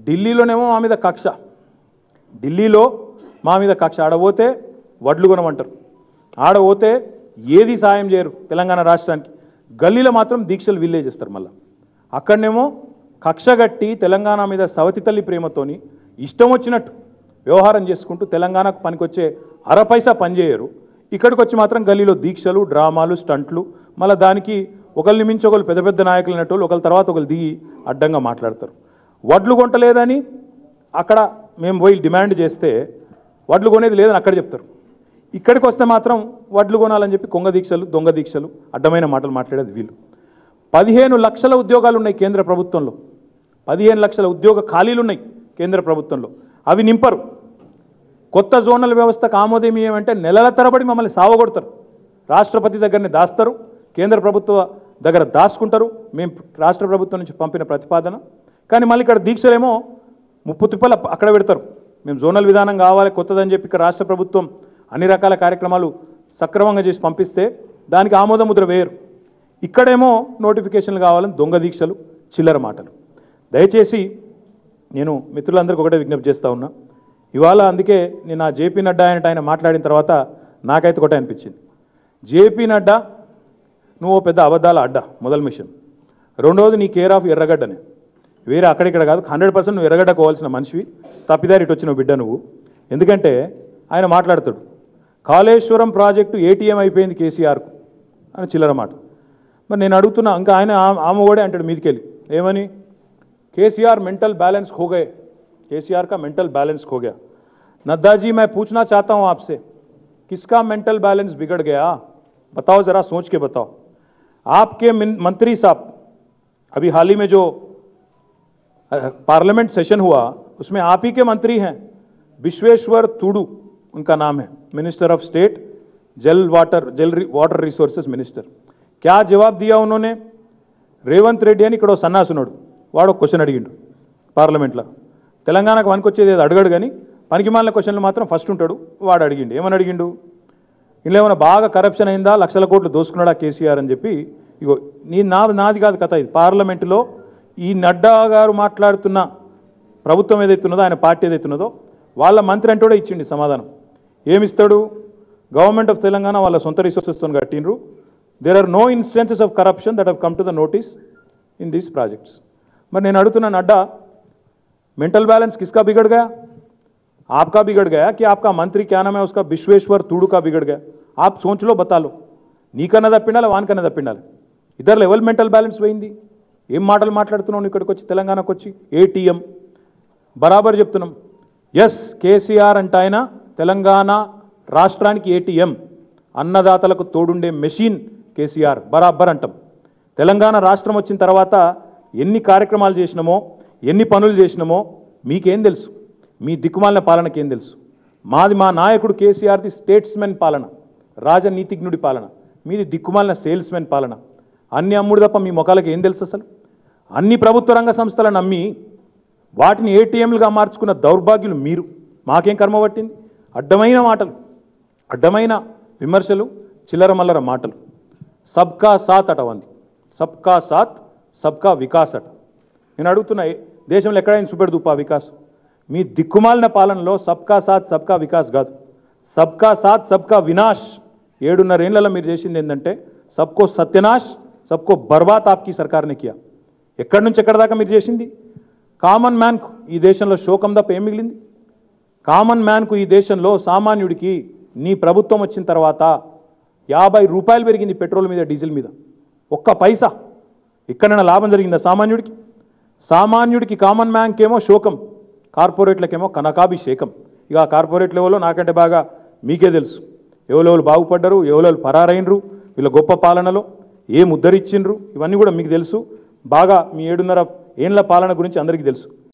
ఢిల్లీలోనేమో మా మీద కక్ష ఢిల్లీలో మా మీద కక్ష ఆడపోతే వడ్లు కొనమంటారు ఆడపోతే ఏది సాయం చేయరు తెలంగాణ రాష్ట్రానికి గల్లీలో మాత్రం దీక్షలు వీళ్ళే చేస్తారు మళ్ళీ అక్కడనేమో కక్ష గట్టి తెలంగాణ మీద సవతి తల్లి ప్రేమతోని ఇష్టం వచ్చినట్టు వ్యవహారం చేసుకుంటూ తెలంగాణకు పనికొచ్చే అర పైసా పనిచేయరు ఇక్కడికి వచ్చి మాత్రం గల్లీలో దీక్షలు డ్రామాలు స్టంట్లు మళ్ళీ దానికి ఒకరిని మించి ఒకరు పెద్ద పెద్ద నాయకులు అనేటోళ్ళు ఒకరి తర్వాత ఒకరు దిగి అడ్డంగా మాట్లాడతారు వడ్లు కొంటలేదని అక్కడ మేము పోయి డిమాండ్ చేస్తే వడ్లు కొనేది లేదని అక్కడ చెప్తారు ఇక్కడికి వస్తే మాత్రం వడ్లు కొనాలని చెప్పి కొంగ దీక్షలు దొంగ దీక్షలు అడ్డమైన మాటలు మాట్లాడేది వీళ్ళు పదిహేను లక్షల ఉద్యోగాలు ఉన్నాయి కేంద్ర ప్రభుత్వంలో పదిహేను లక్షల ఉద్యోగ ఖాళీలు ఉన్నాయి కేంద్ర ప్రభుత్వంలో అవి నింపరు కొత్త జోనల్ వ్యవస్థకు ఆమోదమీయం అంటే నెలల తరబడి మమ్మల్ని సావగొడతారు రాష్ట్రపతి దగ్గరనే దాస్తారు కేంద్ర ప్రభుత్వ దగ్గర దాచుకుంటారు మేము రాష్ట్ర ప్రభుత్వం నుంచి పంపిన ప్రతిపాదన కానీ మళ్ళీ ఇక్కడ దీక్షలేమో ముప్పు తిప్పల అక్కడ పెడతారు మేము జోనల్ విధానం కావాలి కొత్తదని చెప్పి ఇక్కడ రాష్ట్ర ప్రభుత్వం అన్ని రకాల కార్యక్రమాలు సక్రమంగా చేసి పంపిస్తే దానికి ఆమోద ముద్ర వేయరు ఇక్కడేమో నోటిఫికేషన్లు కావాలని దొంగ దీక్షలు చిల్లర మాటలు దయచేసి నేను మిత్రులందరికీ ఒకటే విజ్ఞప్తి చేస్తా ఉన్నా ఇవాళ అందుకే నేను ఆ జేపీ నడ్డా ఆయన ఆయన మాట్లాడిన తర్వాత నాకైతే ఒకటే అనిపించింది జేపీ నడ్డా నువ్వు ఓ పెద్ద అబద్ధాల అడ్డా మొదల మిషన్ రెండోది నీ కేర్ ఆఫ్ ఎర్రగడ్డనే వేరే అక్కడిక్కడ కాదు హండ్రెడ్ పర్సెంట్ నువ్వు ఎర్రగడ్డ కోవాల్సిన మనిషివి తప్పిదారి ఇటు వచ్చిన బిడ్డ నువ్వు ఎందుకంటే ఆయన మాట్లాడతాడు కాళేశ్వరం ప్రాజెక్టు ఏటీఎం అయిపోయింది కేసీఆర్కు అని చిల్లర మాట మరి నేను అడుగుతున్నా ఇంకా ఆయన ఆ- ఆమె కూడా అంటాడు మీదికెళ్ళి ఏమని केसीआर मेंटल बैलेंस खो गए केसीआर का मेंटल बैलेंस खो गया नड्डा जी मैं पूछना चाहता हूं आपसे किसका मेंटल बैलेंस बिगड़ गया बताओ जरा सोच के बताओ आपके मिन- मंत्री साहब अभी हाल ही में जो अ, पार्लियामेंट सेशन हुआ उसमें आप ही के मंत्री हैं विश्वेश्वर तुडू उनका नाम है मिनिस्टर ऑफ स्टेट जल वाटर जल रि- वाटर रिसोर्सेज मिनिस्टर क्या जवाब दिया उन्होंने రేవంత్ రెడ్డి అని ఇక్కడ ఓ సన్నాసునుడు వాడు ఒక క్వశ్చన్ అడిగిండు పార్లమెంట్లో తెలంగాణకు పనికొచ్చేది ఏదో అడగడు కానీ పనికిమాలిన క్వశ్చన్లు మాత్రం ఫస్ట్ ఉంటాడు వాడు అడిగిండు ఏమని అడిగిండు ఇందులో ఏమైనా బాగా కరప్షన్ అయిందా లక్షల కోట్లు దోసుకున్నాడా కేసీఆర్ అని చెప్పి ఇగో నీ నా నాది కాదు కథ ఇది పార్లమెంటులో ఈ నడ్డా గారు మాట్లాడుతున్న ప్రభుత్వం ఏదైతే ఉన్నదో ఆయన పార్టీ ఏదైతే ఉన్నదో వాళ్ళ మంత్రి అంటే కూడా ఇచ్చిండి సమాధానం ఏమిస్తాడు గవర్నమెంట్ ఆఫ్ తెలంగాణ వాళ్ళ సొంత రిసోర్సెస్తో కట్టినరు there are no instances of corruption that have come to the notice in these projects మరి నేను అడుగుతున్నా నడ్డా मेंटल बैलेंस किसका बिगड़ गया आपका बिगड़ गया कि आपका मंत्री क्या नाम है उसका विश्वेश्वर तुड़ू का बिगड़ गया आप सोच लो बता लो నీకన్నా తప్పిండాలి వానికన్నా తప్పిండాలి ఇద్దరు లెవెల్ మెంటల్ బ్యాలెన్స్ పోయింది ఏం మాటలు మాట్లాడుతున్నావు నువ్వు ఇక్కడికి వచ్చి తెలంగాణకు వచ్చి ఏటీఎం బరాబర్ చెప్తున్నాం ఎస్ కేసీఆర్ అంటే ఆయన తెలంగాణ రాష్ట్రానికి ఏటీఎం అన్నదాతలకు తోడుండే మెషిన్ కేసీఆర్ బరాబర్ అంటాం తెలంగాణ రాష్ట్రం వచ్చిన తర్వాత ఎన్ని కార్యక్రమాలు చేసినామో ఎన్ని పనులు చేసినామో మీకేం తెలుసు మీ దిక్కుమాలిన పాలనకి ఏం తెలుసు మాది మా నాయకుడు కేసీఆర్ది స్టేట్స్మెన్ పాలన రాజనీతిజ్ఞుడి పాలన మీది దిక్కుమాలిన సేల్స్మెన్ పాలన అన్ని అమ్ముడు తప్ప మీ ముఖాలకు ఏం తెలుసు అసలు అన్ని ప్రభుత్వ రంగ సంస్థలను నమ్మి వాటిని ఏటీఎంలుగా మార్చుకున్న దౌర్భాగ్యులు మీరు మాకేం కర్మ పట్టింది అడ్డమైన మాటలు అడ్డమైన విమర్శలు చిల్లర మల్లర మాటలు సబ్కా సాత్ అట వంది సబ్కా సాత్ సబ్కా వికాస్ అట నేను అడుగుతున్నా ఏ- దేశంలో ఎక్కడైనా చూపెడుతుపా వికాస్ మీ దిక్కుమాలిన పాలనలో సబ్కా సాత్ సబ్కా వికాస్ కాదు సబ్కా సాత్ సబ్కా వినాష్ ఏడున్నరేళ్లలో మీరు చేసింది ఏంటంటే సబ్కో సత్యనాష్ సబ్కో బర్బాత్ ఆప్కి సర్కార్నే కియా ఎక్కడి నుంచి ఎక్కడి దాకా మీరు చేసింది కామన్ మ్యాన్కు ఈ దేశంలో శోకం తప్ప ఏం మిగిలింది కామన్ మ్యాన్కు ఈ దేశంలో సామాన్యుడికి నీ ప్రభుత్వం వచ్చిన తర్వాత యాభై రూపాయలు పెరిగింది పెట్రోల్ మీద డీజిల్ మీద ఒక్క పైసా ఎక్కడైనా లాభం జరిగిందా సామాన్యుడికి సామాన్యుడికి కామన్ మ్యాన్కేమో శోకం కార్పొరేట్లకేమో కనకాభిషేకం ఇక ఆ కార్పొరేట్ లెవెల్లో నాకంటే బాగా మీకే తెలుసు ఎవరెవరు బాగుపడ్డరు ఎవరెవరు పరారైనరు వీళ్ళ గొప్ప పాలనలో ఏం ఉద్ధరించిండ్రు ఇవన్నీ కూడా మీకు తెలుసు బాగా మీ ఏడున్నర ఏండ్ల పాలన గురించి అందరికీ తెలుసు